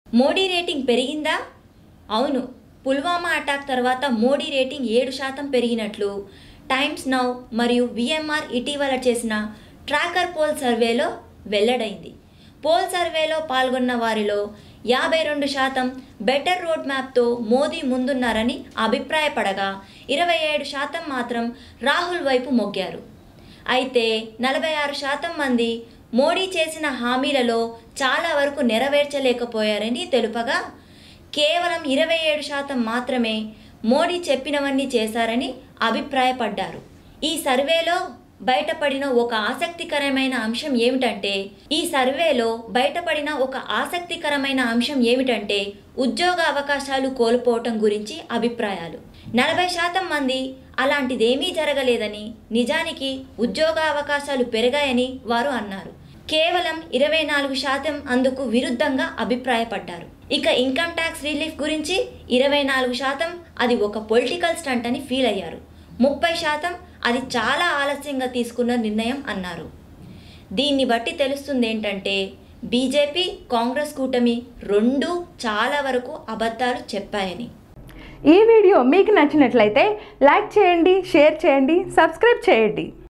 Modi rating పెరిగిందా అవును Pulwama attack తర్వాత మోడీ రేటింగ్ ఏడు శాతం పెరిగినట్లు టైమ్స్ నౌ మరియు విఎంఆర్ ఇటీవల చేసిన ట్రాకర్ పోల్ సర్వేలో వెల్లడైంది పోల్ సర్వేలో పాల్గొన్న వారిలో యాభై రెండు శాతం బెటర్ రోడ్ మ్యాప్తో మోదీ ముందున్నారని అభిప్రాయపడగా ఇరవై ఏడు శాతం మాత్రం రాహుల్ వైపు మొగ్గారు అయితే నలభై ఆరు శాతం మంది మోడీ చేసిన హామీలలో చాలా వరకు నెరవేర్చలేకపోయారని తెలుపగా కేవలం ఇరవై ఏడు శాతం మాత్రమే మోడీ చెప్పినవన్నీ చేశారని అభిప్రాయపడ్డారు ఈ సర్వేలో బయటపడిన ఒక ఆసక్తికరమైన అంశం ఏమిటంటే ఈ సర్వేలో బయటపడిన ఒక ఆసక్తికరమైన అంశం ఏమిటంటే ఉద్యోగ అవకాశాలు కోల్పోవటం గురించి అభిప్రాయాలు నలభై శాతం మంది అలాంటిదేమీ జరగలేదని నిజానికి ఉద్యోగ అవకాశాలు పెరిగాయని వారు అన్నారు కేవలం ఇరవై నాలుగు శాతం అందుకు విరుద్ధంగా అభిప్రాయపడ్డారు ఇక ఇన్కమ్ ట్యాక్స్ రిలీఫ్ గురించి ఇరవై నాలుగు శాతం అది ఒక పొలిటికల్ స్టంట్ అని ఫీల్ అయ్యారు ముప్పై శాతం అది చాలా ఆలస్యంగా తీసుకున్న నిర్ణయం అన్నారు దీన్ని బట్టి తెలుస్తుంది ఏంటంటే బీజేపీ కాంగ్రెస్ కూటమి రెండు చాలా వరకు అబద్ధాలు చెప్పాయని ఈ వీడియో మీకు నచ్చినట్లయితే లైక్ చేయండి షేర్ చేయండి సబ్స్క్రైబ్ చేయండి